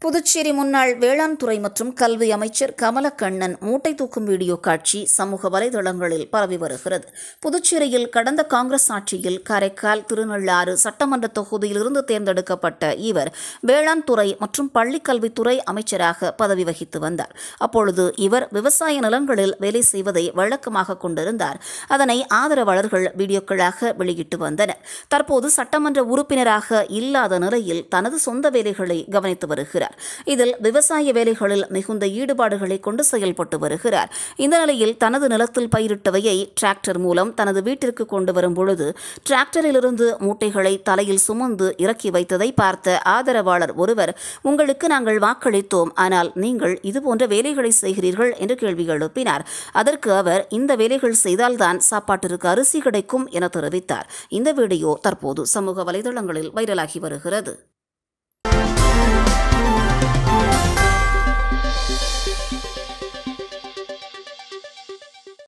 புதுச்சேரி முன்னாள் வேளாண் துறை மற்றும் கல்வி அமைச்சர் கமலக்கண்ணன் மூட்டை தூக்கும் வீடியோ காட்சி சமூக வலைதளங்களில் பரவி வருகிறது புதுச்சேரியில் கடந்த காங்கிரஸ் ஆட்சியில் காரைக்கால் திருநள்ளாறு சட்டமன்ற தொகுதியிலிருந்து தேர்ந்தெடுக்கப்பட்ட இவர் வேளாண் துறை மற்றும் பள்ளிக்கல்வித்துறை அமைச்சராக பதவி வகித்து வந்தார் அப்பொழுது இவர் விவசாய நிலங்களில் வேலை செய்வதை வழக்கமாக கொண்டிருந்தார் அதனை ஆதரவாளர்கள் வீடியோக்களாக வெளியிட்டு வந்தனர் தற்போது சட்டமன்ற உறுப்பினராக இல்லாத நிலையில் தனது சொந்த வேலைகளை கவனித்து வருகிறார் இதில் விவசாய வேலைகளில் மிகுந்த ஈடுபாடுகளை கொண்டு செயல்பட்டு வருகிறார் இந்த நிலையில் தனது நிலத்தில் பயிரிட்டவையை டிராக்டர் மூலம் தனது வீட்டிற்கு கொண்டு வரும் பொழுது டிராக்டரிலிருந்து மூட்டைகளை தலையில் சுமந்து இறக்கி வைத்ததை பார்த்த ஆதரவாளர் ஒருவர் உங்களுக்கு நாங்கள் வாக்களித்தோம் ஆனால் நீங்கள் இதுபோன்ற வேலைகளை செய்கிறீர்கள் என்று கேள்வி எழுப்பினார் அதற்கு அவர் இந்த வேலைகள் செய்தால்தான் சாப்பாட்டிற்கு அரிசி கிடைக்கும் என தெரிவித்தார் இந்த வீடியோ தற்போது சமூக வலைதளங்களில் வைரலாகி வருகிறது